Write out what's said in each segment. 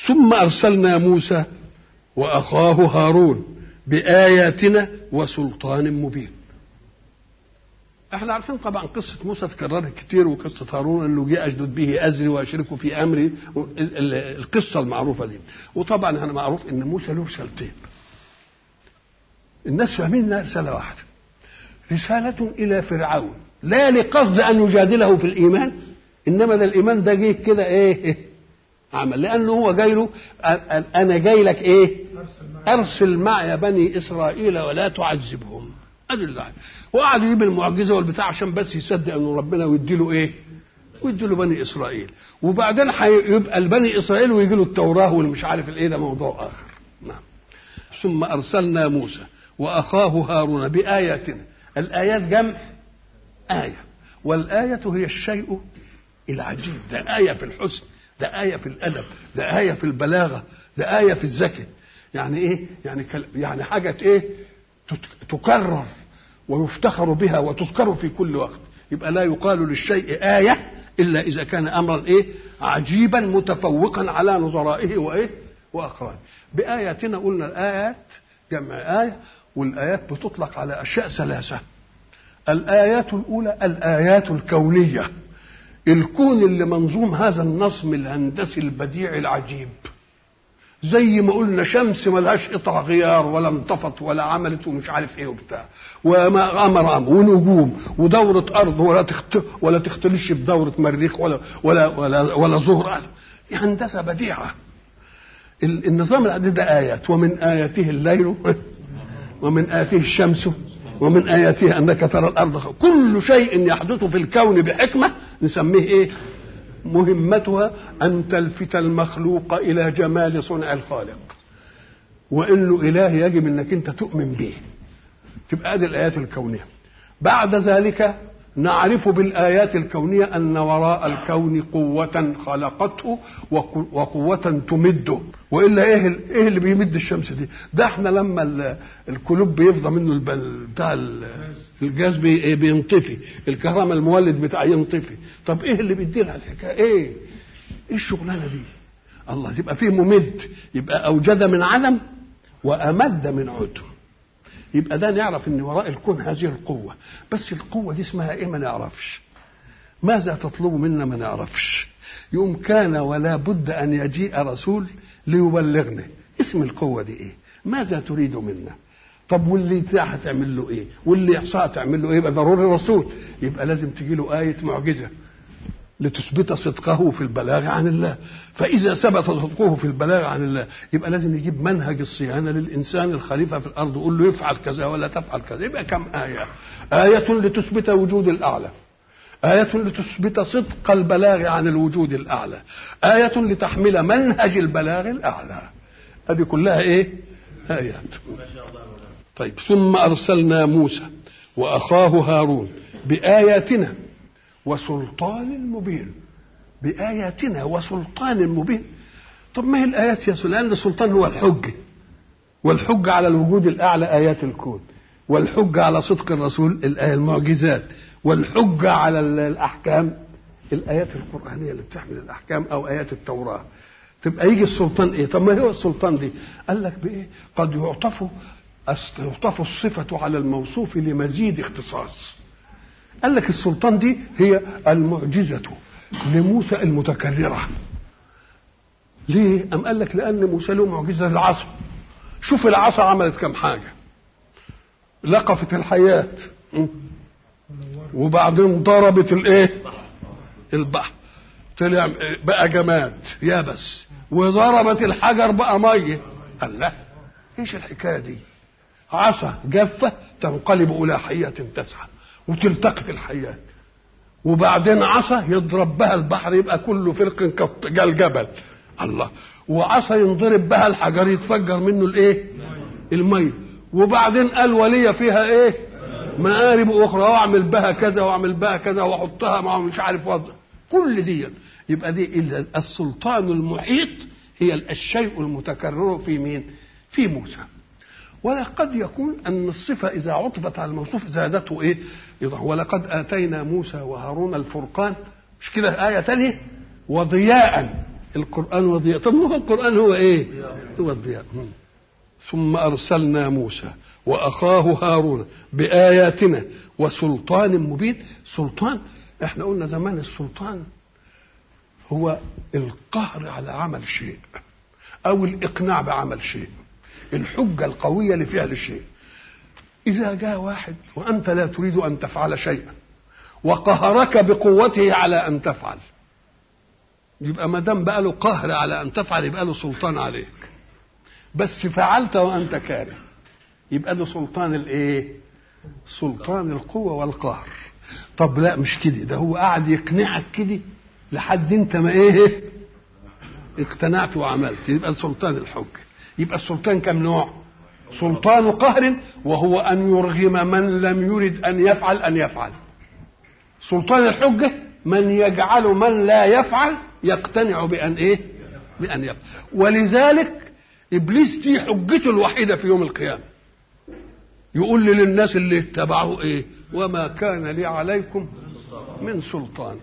ثم أرسلنا موسى وأخاه هارون بآياتنا وسلطان مبين احنا عارفين طبعا قصة موسى اتكررت كتير وقصة هارون انه جه اشدد به ازري واشركه في امري القصة المعروفة دي وطبعا انا معروف ان موسى له رسالتين الناس فاهمين رسالة واحدة رسالة إلى فرعون لا لقصد أن يجادله في الإيمان إنما ده الإيمان ده جه كده إيه عمل لأنه هو جاي له أنا جاي لك إيه أرسل معي بني إسرائيل ولا تعذبهم أدي الله وقعد يجيب المعجزة والبتاع عشان بس يصدق أنه ربنا ويدي له إيه ويدي له بني إسرائيل وبعدين هيبقى البني إسرائيل ويجي له التوراة والمش عارف الإيه ده موضوع آخر نعم ثم أرسلنا موسى وأخاه هارون بآياتنا الآيات جمع آية والآية هي الشيء العجيب ده آية في الحسن ده آية في الأدب ده آية في البلاغة ده آية في الذكاء يعني إيه يعني كل يعني حاجة إيه تكرر ويفتخر بها وتذكر في كل وقت يبقى لا يقال للشيء آية إلا إذا كان أمرا إيه عجيبا متفوقا على نظرائه وإيه وأقرانه بآياتنا قلنا الآيات جمع آية والآيات بتطلق على أشياء ثلاثة الآيات الأولى الآيات الكونية الكون اللي منظوم هذا النظم الهندسي البديع العجيب زي ما قلنا شمس ملهاش قطع غيار ولا انطفت ولا عملت ومش عارف ايه وبتاع وما امر امر ونجوم ودوره ارض ولا تخت ولا تختلش بدوره مريخ ولا ولا ولا ولا ظهر هندسه بديعه النظام العادي ده ايات ومن اياته الليل ومن آياته الشمس ومن آياته أنك ترى الأرض كل شيء يحدث في الكون بحكمة نسميه إيه مهمتها أن تلفت المخلوق إلى جمال صنع الخالق وإنه إله يجب أنك أنت تؤمن به تبقى هذه الآيات الكونية بعد ذلك نعرف بالآيات الكونية أن وراء الكون قوة خلقته وقوة تمده وإلا إيه إيه اللي بيمد الشمس دي؟ ده إحنا لما الكلوب بيفضى منه بتاع الجاز بينطفي، الكهرباء المولد بتاع ينطفي، طب إيه اللي بيدي لها الحكاية؟ إيه؟ إيه الشغلانة دي؟ الله يبقى فيه ممد يبقى أوجد من عدم وأمد من عدم يبقى ده نعرف ان وراء الكون هذه القوة بس القوة دي اسمها ايه ما نعرفش ماذا تطلب منا ما نعرفش يوم كان ولا بد ان يجيء رسول ليبلغنا اسم القوة دي ايه ماذا تريد منا طب واللي بتاع هتعمل له ايه واللي يحصى تعمل له ايه يبقى ضروري رسول يبقى لازم تجي له آية معجزة لتثبت صدقه في البلاغ عن الله فإذا ثبت صدقه في البلاغ عن الله يبقى لازم يجيب منهج الصيانة للإنسان الخليفة في الأرض يقول له يفعل كذا ولا تفعل كذا يبقى كم آية آية لتثبت وجود الأعلى آية لتثبت صدق البلاغ عن الوجود الأعلى آية لتحمل منهج البلاغ الأعلى هذه كلها إيه آيات طيب ثم أرسلنا موسى وأخاه هارون بآياتنا وسلطان مبين بآياتنا وسلطان مبين طب ما هي الآيات يا سلطان السلطان هو الحجة والحجة على الوجود الأعلى آيات الكون والحجة على صدق الرسول الآية المعجزات والحجة على الأحكام الآيات القرآنية اللي بتحمل الأحكام أو آيات التوراة تبقى يجي السلطان إيه طب ما هو السلطان دي قال لك بإيه قد يعطف يعطف الصفة على الموصوف لمزيد اختصاص قال لك السلطان دي هي المعجزة لموسى المتكررة ليه؟ أم قال لك لأن موسى له معجزة العصا شوف العصا عملت كم حاجة لقفت الحياة وبعدين ضربت الايه البحر طلع بقى جماد يابس وضربت الحجر بقى ميه قال لا ايش الحكايه دي عصا جافه تنقلب الى حيه تسعى وتلتقط الحيات وبعدين عصا يضرب بها البحر يبقى كله فرق كالجبل الله وعصا ينضرب بها الحجر يتفجر منه الايه الميه وبعدين قال ولي فيها ايه مآرب اخرى واعمل بها كذا واعمل بها كذا واحطها مع مش عارف وضع كل دي يبقى دي إلا السلطان المحيط هي الشيء المتكرر في مين في موسى ولقد يكون أن الصفة إذا عطفت على الموصوف زادته إيه؟ ولقد آتينا موسى وهارون الفرقان مش كده آية ثانية وضياء القرآن وضياء طب ما هو القرآن هو إيه هو الضياء ثم أرسلنا موسى وأخاه هارون بآياتنا وسلطان مبين سلطان احنا قلنا زمان السلطان هو القهر على عمل شيء أو الإقناع بعمل شيء الحجة القوية لفعل شيء إذا جاء واحد وأنت لا تريد أن تفعل شيئا وقهرك بقوته على أن تفعل يبقى ما دام بقى له قهر على أن تفعل يبقى له سلطان عليك بس فعلت وأنت كاره يبقى ده سلطان الإيه؟ سلطان القوة والقهر طب لا مش كده ده هو قاعد يقنعك كده لحد انت ما ايه اقتنعت وعملت يبقى سلطان الحجه يبقى السلطان كم نوع سلطان قهر وهو ان يرغم من لم يرد ان يفعل ان يفعل سلطان الحجه من يجعل من لا يفعل يقتنع بان ايه بان يفعل ولذلك ابليس دي حجته الوحيده في يوم القيامه يقول للناس اللي اتبعوه ايه وما كان لي عليكم من سلطان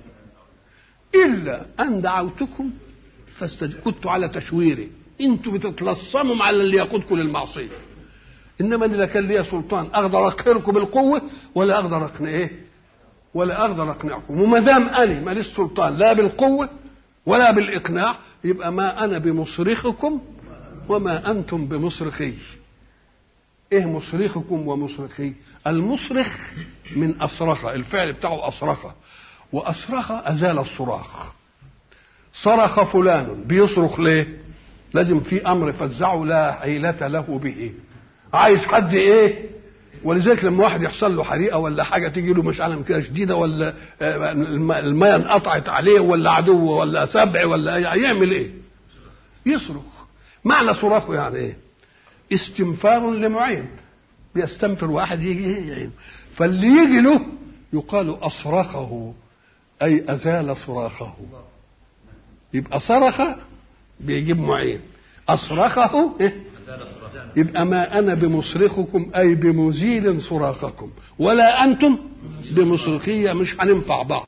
الا ان دعوتكم فاستج... كنت على تشويري انتوا بتتلصموا على اللي يقودكم للمعصيه انما انا لا كان لي سلطان اقدر اقهركم بالقوه ولا اقدر اقنع ايه ولا اقدر اقنعكم وما دام انا ماليش سلطان لا بالقوه ولا بالاقناع يبقى ما انا بمصرخكم وما انتم بمصرخي ايه مصرخكم ومصرخي المصرخ من اصرخ الفعل بتاعه اصرخ واصرخ ازال الصراخ صرخ فلان بيصرخ ليه لازم في امر فزعه لا حيلة له به عايز حد ايه ولذلك لما واحد يحصل له حريقه ولا حاجه تيجي له مشعله كده شديده ولا الميه انقطعت عليه ولا عدو ولا سبع ولا يعمل ايه؟ يصرخ معنى صراخه يعني ايه؟ استنفار لمعين بيستنفر واحد يجي يعين فاللي يجي له يقال اصرخه اي ازال صراخه يبقى صرخ بيجيب معين اصرخه إيه؟ يبقى ما انا بمصرخكم اي بمزيل صراخكم ولا انتم بمصرخيه مش هننفع بعض